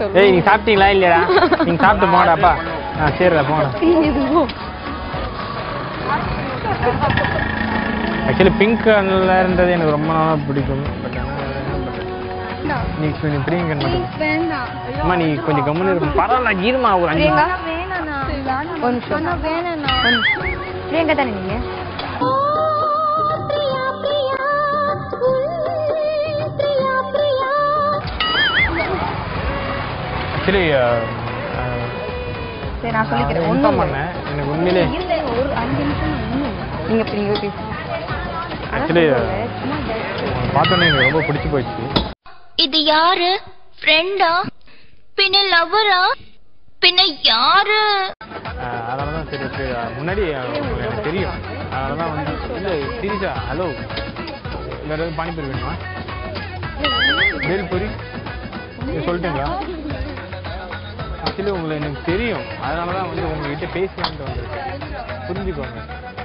ஏய் நீங்க சாப்பிட்டீங்களா இல்லையா நீங்க சாப்பிட்டு போங்கடாப்பா ஆ சரிடா போங்கடா ஆக்சுவலி பிங்க் கலர்ன்றது எனக்கு ரொம்ப நாளா பிடிக்கும் பட் ஆனால் நீ கொஞ்சம் பிரியங்கன் மட்டும் வேண்டாம் அம்மா நீ கொஞ்சம் கம்முன்னு இருக்கும் பரவாயில்ல இருமா ஒரு அஞ்சு வேணாண்ணா ஒரு நிமிஷம் அண்ணா வேணாண்ணா பிரியங்கா தானே நீங்க ஆக்சுவலி சரி நான் சொல்லிக்கிறேன் இன்ஃபார்ம் ஒன்றும் பண்ணேன் எனக்கு உண்மையிலே இல்லை ஒரு அஞ்சு நிமிஷம் ஒன்றும் நீங்க இப்ப நீங்க பேசுங்க ஆக்சுவலி பார்த்தோன்னே எனக்கு ரொம்ப பிடிச்சி போயிடுச்சு இது யாரு ஃப்ரெண்டா பின்ன லவ்வரா பின்ன யாரு அஹ் அதனால தான் சரி ஓகே முன்னாடி அஹ் உங்களுக்கு எனக்கு தெரியும் அதனால தான் வந்து இல்லை சீரியஸா ஹலோ வேறு எதுவும் பானிபூரி வேணுமா வேல்பூரி நீங்கள் சொல்லிட்டீங்களா ஆக்சுவலி உங்களை எனக்கு தெரியும் அதனால தான் வந்து உங்ககிட்ட பேசலான்ட்டு வந்திருக்கேன் புரிஞ்சுக்கோங்க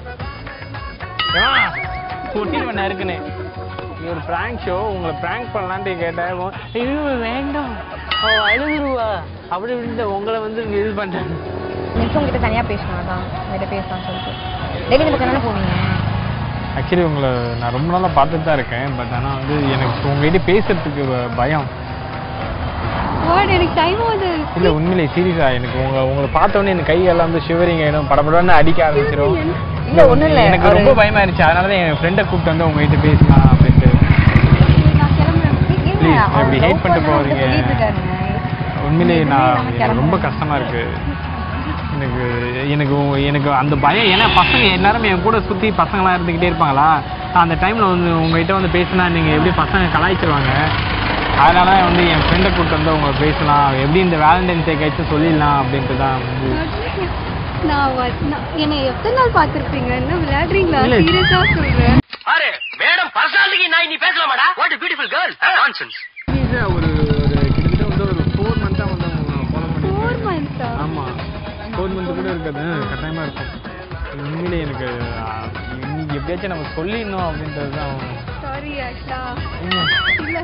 ஏமா ஒட்டிடுவேன் நறுக்குன்னு இது ஒரு ப்ராங்க் ஷோ உங்களை ப்ராங்க் பண்ணலான்ட்டு கேட்டேன் ஐயோ வேண்டாம் அவ அழுதுருவா அப்படி இப்படின்னு உங்களை வந்து இங்க இது பண்ணுறேன் நிமிஷம் உங்ககிட்ட தனியா பேசணும் அதான் உங்ககிட்ட பேசலாம் சொல்லிட்டு டெய்லி இந்த பக்கம் தானே போவீங்க ஆக்சுவலி உங்களை நான் ரொம்ப நாளாக பார்த்துட்டு தான் இருக்கேன் பட் ஆனால் வந்து எனக்கு உங்ககிட்ட பேசுறதுக்கு வ- பயம் வாட் எனக்கு டைம் ஆகுது இல்லை உண்மையிலே சீரியஸாக எனக்கு உங்களை உங்களை பார்த்த உடனே எனக்கு கையெல்லாம் வந்து ஷிவரிங் ஆகிடும் படபடன்னு அடிக்க ஆரம்பிச்சிடும் இல்ல, ஒண்ணும் இல்ல. எனக்கு ரொம்ப அவரு- பயமா இருந்துச்சு அதனால தான் என் ஃப்ரெண்டை கூப்பிட்டு வந்து உங்ககிட்ட பேசலாம் அப்படின்ட்டு நான் கிளம்புறேன் Please, இப்படி hate பண்ணிட்டு போகாதீங்க. சொல்லிட்டு இருக்காருங்க உண்மையிலே நான் நம்ம எனக்கு கிளம்பணும். ரொம்ப கஷ்டமா இருக்கு எனக்கு எனக்கு உ- எனக்கு அந்த பயம் ஏன்னா பசங்க எல்லாரும் என் கூட சுற்றி பசங்களாம் இருந்துக்கிட்டே இருப்பாங்களா அந்த டைமில் வந்து உங்ககிட்ட வந்து பேசினா நீங்கள் எப்படி பசங்க கலாய்ச்சிருவாங்க அதனால தான் வந்து என் ஃப்ரெண்டை கூப்பிட்டு வந்து உங்களை பேசலாம் எப்படி இந்த வேலண்டைன்ஸ் டேக்காச்சும் சொல்லிடலாம் அப்படின்ட்டு தான் வந்து நான் வ- நான் என்னை எத்தனை நாள் பார்த்துருப்பீங்க என்ன விளையாடுறீங்களா இல்ல. சீரியஸா சொல்றேன் பாரு மேடம் பர்சனாலிட்டிக்கு நான் நீ பேசலாமாடா வாட் பியூட்டிஃபுல் கேர்ள் நான்சென்ஸ் சீரியஸாக ஒரு ஒரு கிட்டத்தட்ட வந்து ஒரு ஃபோர் மந்த்தாக வந்து ஃபாலோ பண்ணி ஃபோர் மந்த்ஸா ஆமாம் ஃபோர் மந்த் கூட இருக்காது கட்டாயமாக இருக்கும் உண்மையிலே எனக்கு ஆஹ், இன்னைக்கு எப்படியாச்சும் நம்ம சொல்லிடணும் அப்படின்றது தான் சாரி ஆக்சுவலா ம். இல்ல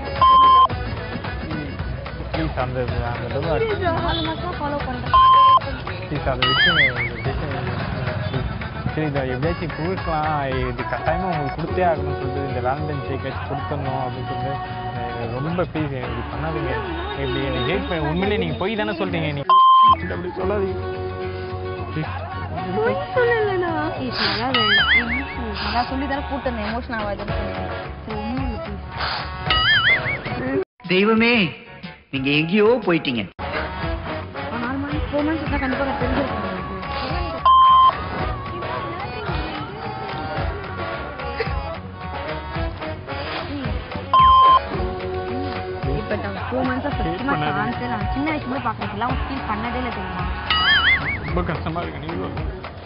ப்ளீஸ் அந்த அந்த அளவு நாலு மாசமா ஃபாலோ பண்றேன் ப்ளீஸ் அதை வச்சு சரி இதை எப்படியாச்சும் கொடுக்கலாம் இது கட்டாயமாக உங்களுக்கு கொடுத்தே ஆகணும்னு சொல்லிட்டு இந்த வேலண்டைன்ஸ் டேக்காச்சும் கொடுத்துடணும் அப்படின்னு சொல்லிட்டு எனக்கு ரொம்ப ப்ளீஸ் இப்படி பண்ணாதீங்க இப்படி என்னை ஹேட் பண்ணி உண்மையிலே நீங்கள் போய் தானே சொல்கிறீங்க நீங்கள் அப்படி சொல்லாதீங்க ப்ளீஸ் போய் சொல்லலண்ணா நல்லா நல்லா சொல்லி தர கூட்டம் எமோஷன் ஆகாதுன்னு சொன்னேன் சரி ஒன்றும் இல்லை ப்ளீஸ் தெய்வமே நீங்க எங்கேயோ போயிட்டீங்க ஒரு நாலு மணி ஃபோர் மந்த்ஸ் இருந்தால் கண்டிப்பாக தெரிஞ்சிருக்கும் உங்களுக்கு இப்போ நான் ஃபோர் மந்த்ஸாக சத்தியமாக பண்ணாதீங்க. சான்ஸே நான் சின்ன வயசுல பார்க்குறேன் எல்லாம் ஃபீல் பண்ணதே இல்லை தெரியுமா ரொம்ப கஷ்டமாக இருக்கு நீங்கள்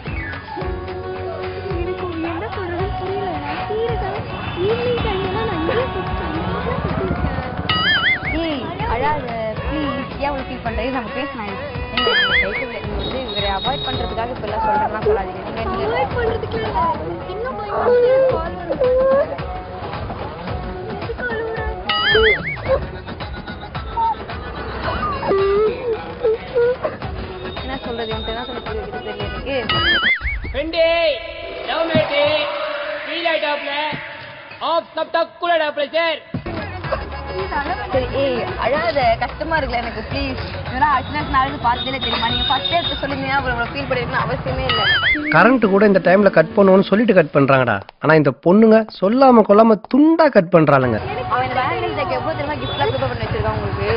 எனக்கு உங்க என்ன சொல்றதுன்னு புரியல நான் சீரியஸா ஈவினிங் டைம்ல நான் இங்கே சுத்திருக்கேன் ஏய் அழாத ப்ளீஸ் ஏன் அவ்வளோ ஃபீல் பண்ணுறது நம்ம பேசலாம் நீங்கள் வந்து இவரை அவாய்ட் பண்ணுறதுக்காக இப்போ எல்லாம் சொல்கிறேன்னா சொல்லாதீங்க நீங்கள் அவாய்ட் பண்றதுக்கு இல்ல. இன்னும் my phone ல call வருது. எதுக்கு அழுவுற? என்ன சொல்கிறது எனக்கு என்ன சொல்ல புரியுது தெரியல எனக்கு ஃப்ரெண்டே லவ் மேட்டு ஃபீல் ஆயிட்டாப்ல ஆஃப் தப் தக் கூட ப்ரெஷர் சரி ஏய் அழாத கஷ்டமா இருக்குல்ல எனக்கு ப்ளீஸ் இதெல்லாம் அர்ச்சனா நாளைக்கு பார்த்ததே தெரியுமா நீங்க ஃபர்ஸ்ட் எடுத்து சொல்லிருந்தீங்கன்னா அவ்வளோ ஃபீல் பண்ணிருக்கணும் அவசியமே இல்லை கரண்ட் கூட இந்த டைம்ல கட் பண்ணுவோம்னு சொல்லிட்டு கட் பண்றாங்கடா ஆனா இந்த பொண்ணுங்க சொல்லாம கொள்ளாம துண்டா கட் பண்றாளுங்க அவன் இந்த வேலண்டைன்ஸ் டேக்கு எவ்வளோ தெரியுமா கிஃப்ட்லாம் ப்ரிப்பேர் பண்ணி வச்சிருக்கான் உங்களுக்கு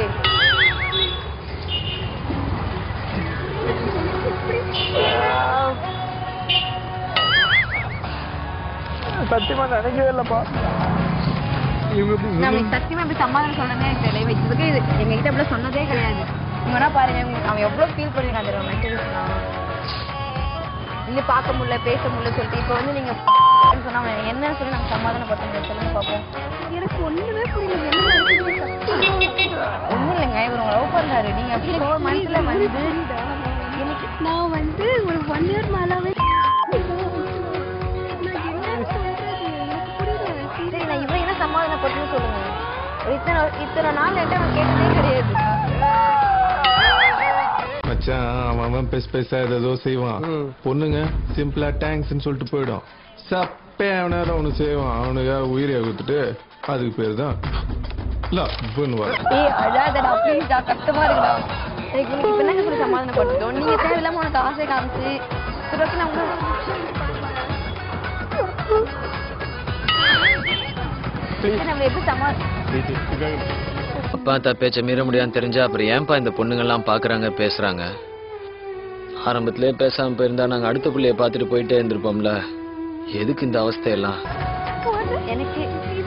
சத்தியமாக நினைக்கவே இல்லைப்பா இவங்க எப்படி நான் உங்களுக்கு சத்தியமா எப்படி சமாதானம் சொல்லணும்னே எனக்கு தெரியல வச்சதுக்கு இது எங்ககிட்ட இப்படி சொன்னதே கிடையாது நீங்க வேணா பாருங்க உங்களுக்கு அவன் எவ்வளோ ஃபீல் பண்ணிருக்கான் தெரியுமா மென்டலிஸ்ட்லாம் இங்க பார்க்க முடியல பேச முடியல சொல்லிட்டு இப்போ வந்து நீங்க சொன்னா அவன் என்ன சொல்லி நாங்கள் சமாதானப்படுத்துங்க சொல்லுங்க பார்ப்போம் எனக்கு ஒண்ணுமே புரியல என்ன நடக்குதுன்னு சத்தியமா. ஒன்றும் இல்லைங்க இவர் உங்களை லவ் பண்றாரு நீங்க ஃபோர் மந்த்ல வந்து எனக்கு நான் வந்து ஒரு ஒன் இயர் மேலாவே நான் என்ன சொல்றது எனக்கு புரியல சரி நான் இவன் என்ன சமாதானப்படுத்துன்னு சொல்லுங்க ஒரு இத்தனை இத்தனை நாள் என்கிட்ட அவன் கேட்டதே கிடையாது அவன் பெஸ் பெருசா ஏதோ செய்வான் ம். பொண்ணுங்க சிம்பிளா தேங்க்ஸ்னு சொல்லிட்டு போயிடும் சப்பே அவனால அவனு செய்வான் அவனுக்காக உயிரை கொடுத்துட்டு அதுக்கு பேர் தான் லவ்னு வரும் ஏய் அழாதடா ப்ளீஸ்டா கஷ்டமா இருக்குடா எனக்கு உனக்கு இப்ப என்ன சொல்லி சமாதானப்படுத்தோம் நீங்க தேவையில்லாம உனக்கு ஆசை காமிச்சு சரி ஓகே நான் உங்க நம்ம எப்படி சமா அப்பா அத்தா பேச்ச மீற முடியாதுன்னு தெரிஞ்சா அப்புறம் ஏன்பா இந்த பொண்ணுங்கெல்லாம் பாக்குறாங்க பேசுறாங்க ஆரம்பத்திலே பேசாம போயிருந்தா நாங்க அடுத்த பிள்ளைய பார்த்துட்டு போயிட்டே இருந்திருப்போம்ல எதுக்கு இந்த அவஸ்தையெல்லாம் எனக்கு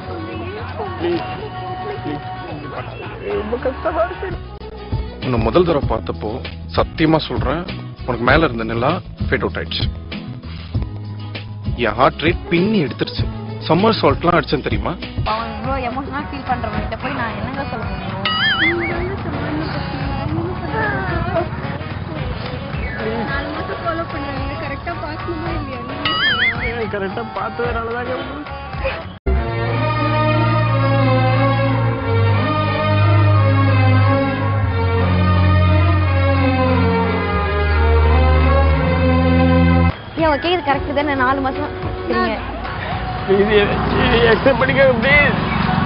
உன்னை முதல் தடவை பார்த்தப்போ சத்தியமா சொல்றேன் உனக்கு மேல இருந்த நிலா ஃபேட் அவுட் ஆயிடுச்சு என் ஹார்ட் ரேட் பின்னி எடுத்துருச்சு சம்மர் சால்ட்லாம் அடிச்சேன் தெரியுமா அவன் இவ்வளோ எமோஷனலாக ஃபீல் பண்றவன்கிட்ட போய் நான் என்னங்க சொல்ல முடியும் நாலு மாசம் ஃபாலோ பண்றாங்க கரெக்டா பார்க்கணுமா இல்லையா கரெக்டாக பார்த்ததுனால தான் ஏன் ஓகே இது கரெக்ட் தானே நாலு மாசம் சரிங்க இது அக்செப்ட் பண்ணிக்க ப்ளீஸ்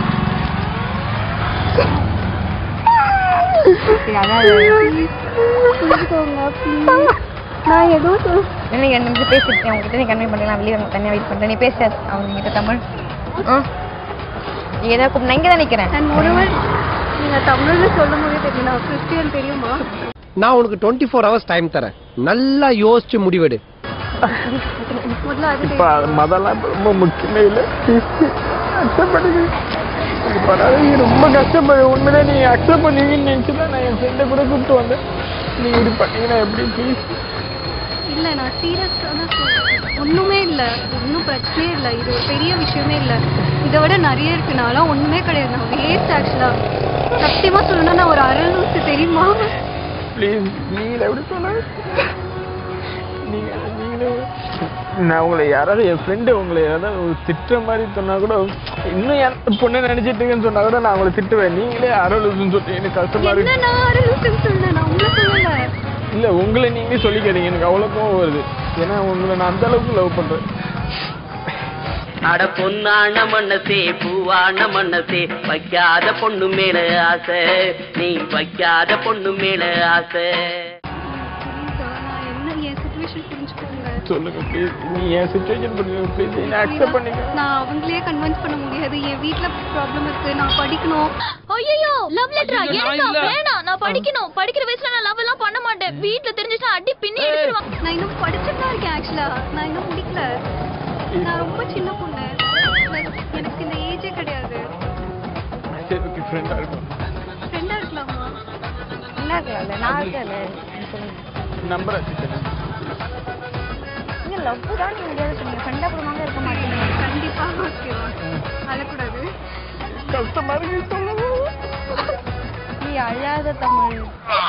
சரி அதான் புரிஞ்சுக்கோங்க ப்ளீஸ் நான் ஏதோ சொல் நீங்க ரெண்டு நிமிஷம் பேசிருக்கேன் உங்ககிட்ட நீ கன்வே பண்ணலாம் வெளியே வந்து தனியாக வெயிட் பண்ணுறேன் நீ பேசாது அவங்க கிட்ட தமிழ் ஆ நீ ஏதாவது கூப்பிட்டு நான் இங்கே தான் நிற்கிறேன் அண்ட் ஒருவர் நீங்க தமிழ்ல சொல்லும் போதே தெரியும் நான் கிறிஸ்டியன் தெரியுமா நான் உனக்கு டுவெண்ட்டி ஃபோர் ஹவர்ஸ் டைம் தரேன் நல்லா யோசிச்சு முடிவெடு முதல்ல அது இப்போ மதம்லாம் இப்ப ரொம்ப முக்கியமே இல்லை அக்செப்ட் பண்ணிக்க இது பண்ணாத நீ ரொம்ப கஷ்டப்படு உண்மையிலே நீ அக்செப்ட் பண்ணுவீங்கன்னு நினச்சி தான் நான் என் ஃப்ரெண்டை கூட கூப்பிட்டு வந்தேன் நீங்கள் இது பண்ணீங்கன்னா எப்படி ப்ளீஸ் இல்ல நான் சீரியஸா தான் சொல்றேன் ஒண்ணுமே இல்ல ஒன்றும் பிரச்சனையே இல்ல இது ஒரு பெரிய விஷயமே இல்ல இதை விட நிறைய இருக்கு நான்லாம் ஒண்ணுமே கிடையாது நான் வேஸ்ட் ஆக்சுவலா சத்தியமா சொல்லணும்னா நான் ஒரு அரலூசு தெரியுமா ப்ளீஸ் நீங்கள் எப்படி சொன்ன நீங்கள் நீங்களே நான் உங்களை யாராவது என் ஃப்ரெண்டு உங்களை யாராவது ஒரு திட்டுற மாதிரி சொன்னா கூட இன்னும் என் பொண்ணை நினைச்சிட்டுங்கன்னு சொன்னா கூட நான் உங்களை திட்டுவேன் நீங்களே அரளுதுன்னு சொல்லி எனக்கு கஷ்டமா என்ன இருக்கு நான் அரலூசுன்னு சொன்னேன் நான் உங்களை சொல்லல இல்ல உங்களை நீங்களே சொல்லிக்கிறீங்க எனக்கு அவ்வளோ கோவம் வருது ஏன்னா உங்களை நான் அந்த அளவுக்கு லவ் பண்றேன் அட பொன்னான மனசே பூவான மனசே வைக்காத பொண்ணு மேல ஆசை நீ வைக்காத பொண்ணு மேல ஆசை புரியுதா? நான் என்ன என் சுச்சுவேஷன் புரிஞ்சுக்கோங்க சொல்லுங்க ப்ளீஸ் நீ என் சுச்சுவேஷன் பண்ணுங்க ப்ளீஸ் என்ன அக்செப்ட் பண்ணிக்க நான் அவங்களே கன்வின்ஸ் பண்ண முடியாது என் வீட்ல ப்ராப்ளம் இருக்கு நான் படிக்கணும் ஐயோ லவ் லெட்டரா ஐயோ, நான் எனக்கா இல்ல. வேணாம் நான் படிக்கணும் படிக்கிற வயசுல நான் லவ் எல்லாம் பண்ண மாட்டேன் வீட்ல தெரிஞ்சுச்சா அடி பின்னி எடுத்துருவாங்க நான் இன்னும் படிச்சுட்டு தான் இருக்கேன் ஆக்சுவலா நான் இன்னும் முடிக்கல நான் ரொம்ப சின்ன பொண்ணு Like, எனக்கு இந்த ஏஜே கிடையாது சரி ஓகே ஃப்ரெண்டாக இருக்கும் ஃப்ரெண்டா இருக்கலாமா என்ன இருக்கல நான் இருக்கல சொல்லுங்க நம்பர் வச்சுக்கணும் நீங்க லவ் தான் நீங்க முடியாது சொன்னீங்க ஃப்ரெண்டா குடும்பமாக இருக்க மாட்டீங்க கண்டிப்பா ஓகேவா அழக்கூடாது கஷ்டமா இருக்கு சொல்லவும் நீ அழாத தமிழ்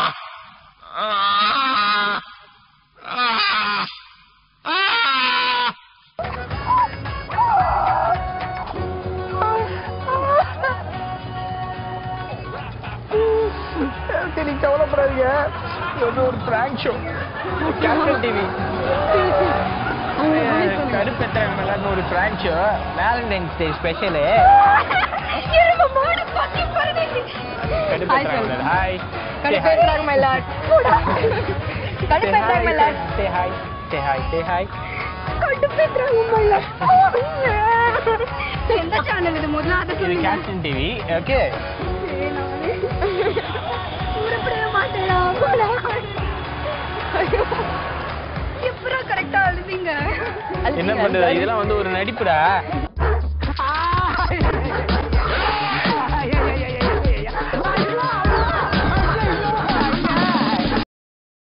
சரி கவலைப்படாதீங்க இது வந்து ஒரு பிராங்க் ஷோ கேப்டன் டிவி கடுப்பெத்தாங்க விளையாடுன ஒரு prank show Valentine's day special கடுப்பெத்தாங்க ஹாய் கடுப்பேத்துறாங்க my lord. கடுப்பேத்துறாங்க my lord. Say hi say hi say hi கடுப்பேத்துறாங்க my lord. எந்த சேனல் இது முதல்ல அதை இது சொல்லுங்க கேப்டன் டிவி ஓகே சரி, நானே. உருப்படவே மாட்டேனா போடா. ஐயோ. எப்படா கரெக்டா அழுதீங்க என்ன பண்றது இதெல்லாம் வந்து ஒரு நடிப்புடா